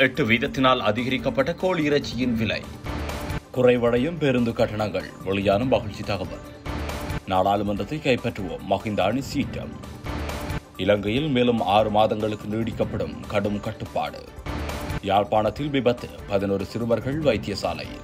எட்டு வீதத்தினால் அதிகரிக்கப்பட்ட கோழி இறைச்சியின் விலை குறைவடையும் பேருந்து கட்டணங்கள் வெளியான மகிழ்ச்சி தகவல் நாடாளுமன்றத்தை கைப்பற்றுவோம் மஹிந்த அணி சீட்டம் இலங்கையில் மேலும் ஆறு மாதங்களுக்கு நீடிக்கப்படும் கடும் கட்டுப்பாடு யாழ்ப்பாணத்தில் விபத்து பதினோரு சிறுவர்கள் வைத்தியசாலையில்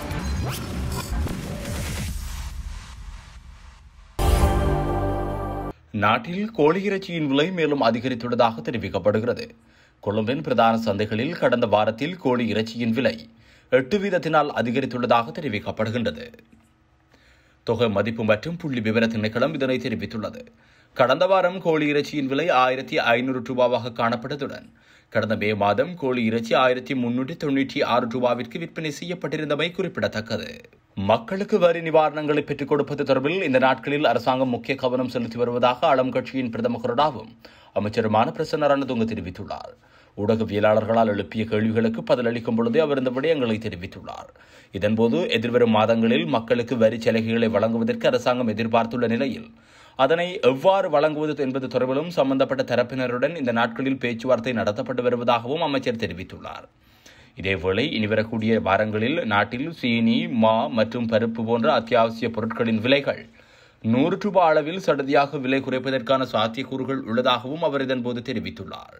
நாட்டில் கோழி இறைச்சியின் விலை மேலும் அதிகரித்துள்ளதாக தெரிவிக்கப்படுகிறது கொழும்பின் பிரதான சந்தைகளில் கடந்த வாரத்தில் கோழி இறைச்சியின் விலை எட்டு வீதத்தினால் அதிகரித்துள்ளதாக தெரிவிக்கப்படுகின்றது தொகை மதிப்பு மற்றும் புள்ளி விவர திணைக்களம் இதனை தெரிவித்துள்ளது கடந்த வாரம் கோழி இறைச்சியின் விலை ஆயிரத்தி ஐநூறு ரூபாவாக காணப்பட்டதுடன் கடந்த மே மாதம் கோழி இறைச்சி ஆயிரத்தி முன்னூற்றி தொண்ணூற்றி ஆறு ரூபாவிற்கு விற்பனை செய்யப்பட்டிருந்தமை குறிப்பிடத்தக்கது மக்களுக்கு வரி நிவாரணங்களை பெற்றுக் கொடுப்பது தொடர்பில் இந்த நாட்களில் அரசாங்கம் முக்கிய கவனம் செலுத்தி வருவதாக ஆளும் கட்சியின் பிரதமராகவும் அமைச்சருமான பிரசன்ன ரணதுங்க தெரிவித்துள்ளார் ஊடகவியலாளர்களால் எழுப்பிய கேள்விகளுக்கு பதிலளிக்கும் பொழுதே அவர் இந்த விடயங்களை தெரிவித்துள்ளார் இதன்போது எதிர்வரும் மாதங்களில் மக்களுக்கு வரி சலுகைகளை வழங்குவதற்கு அரசாங்கம் எதிர்பார்த்துள்ள நிலையில் அதனை எவ்வாறு வழங்குவது என்பது தொடர்பிலும் சம்பந்தப்பட்ட தரப்பினருடன் இந்த நாட்களில் பேச்சுவார்த்தை நடத்தப்பட்டு வருவதாகவும் அமைச்சர் தெரிவித்துள்ளார் இதேவேளை இனிவரக்கூடிய வாரங்களில் நாட்டில் சீனி மா மற்றும் பருப்பு போன்ற அத்தியாவசிய பொருட்களின் விலைகள் நூறு ரூபாய் அளவில் சடதியாக விலை குறைப்பதற்கான சாத்தியக்கூறுகள் உள்ளதாகவும் அவர் இதன்போது தெரிவித்துள்ளார்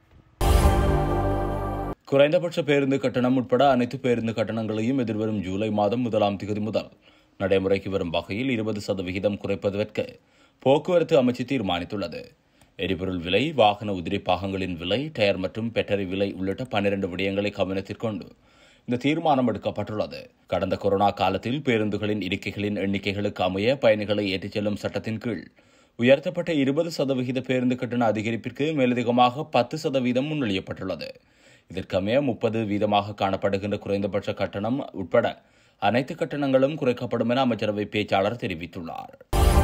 குறைந்தபட்ச பேருந்து கட்டணம் உட்பட அனைத்து பேருந்து கட்டணங்களையும் எதிர்வரும் ஜூலை மாதம் முதலாம் தேதி முதல் நடைமுறைக்கு வரும் வகையில் இருபது சதவிகிதம் குறைப்பதற்கு போக்குவரத்து அமைச்சு தீர்மானித்துள்ளது எரிபொருள் விலை வாகன உதிரி பாகங்களின் விலை டயர் மற்றும் பெட்டரி விலை உள்ளிட்ட பன்னிரண்டு விடயங்களை கவனத்திற்கொண்டு இந்த தீர்மானம் எடுக்கப்பட்டுள்ளது கடந்த கொரோனா காலத்தில் பேருந்துகளின் இருக்கைகளின் எண்ணிக்கைகளுக்கு அமைய பயணிகளை ஏற்றிச் செல்லும் சட்டத்தின் கீழ் உயர்த்தப்பட்ட இருபது சதவிகித பேருந்து கட்டண அதிகரிப்பிற்கு மேலதிகமாக பத்து சதவீதம் முன்மொழியப்பட்டுள்ளது இதற்கமைய முப்பது வீதமாக காணப்படுகின்ற குறைந்தபட்ச கட்டணம் உட்பட அனைத்து கட்டணங்களும் குறைக்கப்படும் என அமைச்சரவை பேச்சாளர் தெரிவித்துள்ளார்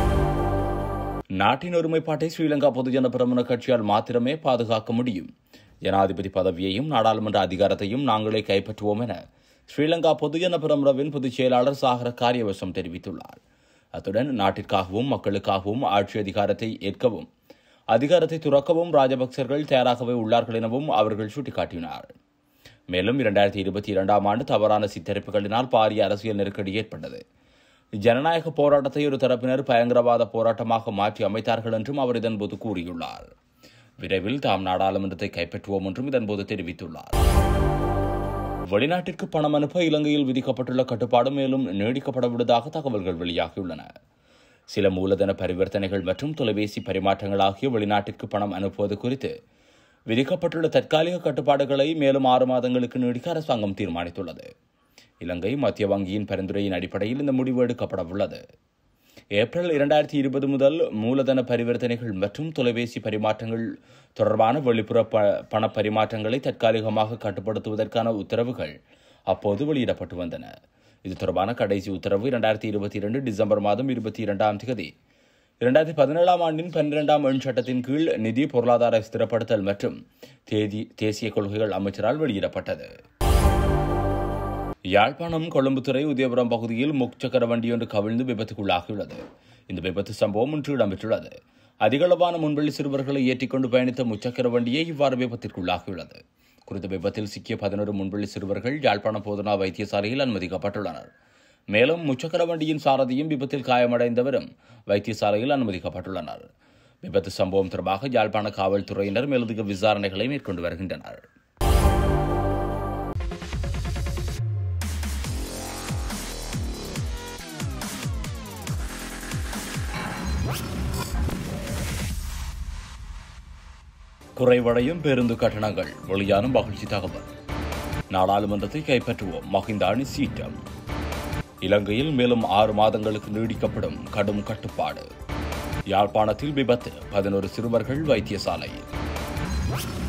நாட்டின் ஒருமைப்பாட்டை ஸ்ரீலங்கா பொதுஜன பிரமுன கட்சியால் மாத்திரமே பாதுகாக்க முடியும் ஜனாதிபதி பதவியையும் நாடாளுமன்ற அதிகாரத்தையும் நாங்களே கைப்பற்றுவோம் என ஸ்ரீலங்கா பொதுஜன பிரமுனவின் பொதுச் செயலாளர் சாகர காரியவசம் தெரிவித்துள்ளார் அத்துடன் நாட்டிற்காகவும் மக்களுக்காகவும் ஆட்சி அதிகாரத்தை ஏற்கவும் அதிகாரத்தை துறக்கவும் ராஜபக்சர்கள் தயாராகவே உள்ளார்கள் எனவும் அவர்கள் சுட்டிக்காட்டினார் மேலும் இரண்டாயிரத்தி இருபத்தி இரண்டாம் ஆண்டு தவறான சித்தரிப்புகளினால் பாரிய அரசியல் நெருக்கடி ஏற்பட்டது ஜனநாயக போராட்டத்தை ஒரு தரப்பினர் பயங்கரவாத போராட்டமாக மாற்றி அமைத்தார்கள் என்றும் அவர் இதன்போது கூறியுள்ளார் விரைவில் தாம் நாடாளுமன்றத்தை கைப்பற்றுவோம் என்றும் இதன்போது தெரிவித்துள்ளார் வெளிநாட்டிற்கு பணம் அனுப்ப இலங்கையில் விதிக்கப்பட்டுள்ள கட்டுப்பாடு மேலும் நீடிக்கப்பட விடுவதாக தகவல்கள் வெளியாகியுள்ளன சில மூலதன பரிவர்த்தனைகள் மற்றும் தொலைபேசி பரிமாற்றங்கள் ஆகிய வெளிநாட்டிற்கு பணம் அனுப்புவது குறித்து விதிக்கப்பட்டுள்ள தற்காலிக கட்டுப்பாடுகளை மேலும் ஆறு மாதங்களுக்கு நீடிக்க அரசாங்கம் தீர்மானித்துள்ளது இலங்கை மத்திய வங்கியின் பரிந்துரையின் அடிப்படையில் இந்த முடிவு எடுக்கப்பட உள்ளது ஏப்ரல் இரண்டாயிரத்தி இருபது முதல் மூலதன பரிவர்த்தனைகள் மற்றும் தொலைபேசி பரிமாற்றங்கள் தொடர்பான வெளிப்புற ப பண பரிமாற்றங்களை தற்காலிகமாக கட்டுப்படுத்துவதற்கான உத்தரவுகள் அப்போது வெளியிடப்பட்டு வந்தன இது தொடர்பான கடைசி உத்தரவு இரண்டாயிரத்தி இருபத்தி இரண்டு டிசம்பர் மாதம் இருபத்தி இரண்டாம் தேதி இரண்டாயிரத்தி பதினேழாம் ஆண்டின் பன்னிரெண்டாம் எண் சட்டத்தின் கீழ் நிதி பொருளாதார ஸ்திரப்படுத்தல் மற்றும் தேதி தேசிய கொள்கைகள் அமைச்சரால் வெளியிடப்பட்டது யாழ்ப்பாணம் கொழும்புத்துறை உதயபுரம் பகுதியில் முச்சக்கர வண்டியொன்று கவிழ்ந்து விபத்துக்குள்ளாகியுள்ளது இந்த விபத்து சம்பவம் இன்று இடம்பெற்றுள்ளது அதிகளவான முன்வெளி சிறுவர்களை ஏற்றிக்கொண்டு பயணித்த முச்சக்கர வண்டியே இவ்வாறு விபத்திற்குள்ளாகியுள்ளது குறித்த விபத்தில் சிக்கிய பதினோரு முன்வெளி சிறுவர்கள் யாழ்ப்பாணம் போதனா வைத்தியசாலையில் அனுமதிக்கப்பட்டுள்ளனர் மேலும் முச்சக்கர வண்டியின் சாரதியும் விபத்தில் காயமடைந்தவரும் வைத்தியசாலையில் அனுமதிக்கப்பட்டுள்ளனர் விபத்து சம்பவம் தொடர்பாக யாழ்ப்பாண காவல்துறையினர் மேலதிக விசாரணைகளை மேற்கொண்டு வருகின்றனர் குறைவடையும் பேருந்து கட்டணங்கள் வெளியான மகிழ்ச்சி தகவல் நாடாளுமன்றத்தை கைப்பற்றுவோம் மஹிந்த அணி சீட்டம் இலங்கையில் மேலும் ஆறு மாதங்களுக்கு நீடிக்கப்படும் கடும் கட்டுப்பாடு யாழ்ப்பாணத்தில் விபத்து பதினோரு சிறுவர்கள் வைத்தியசாலையில்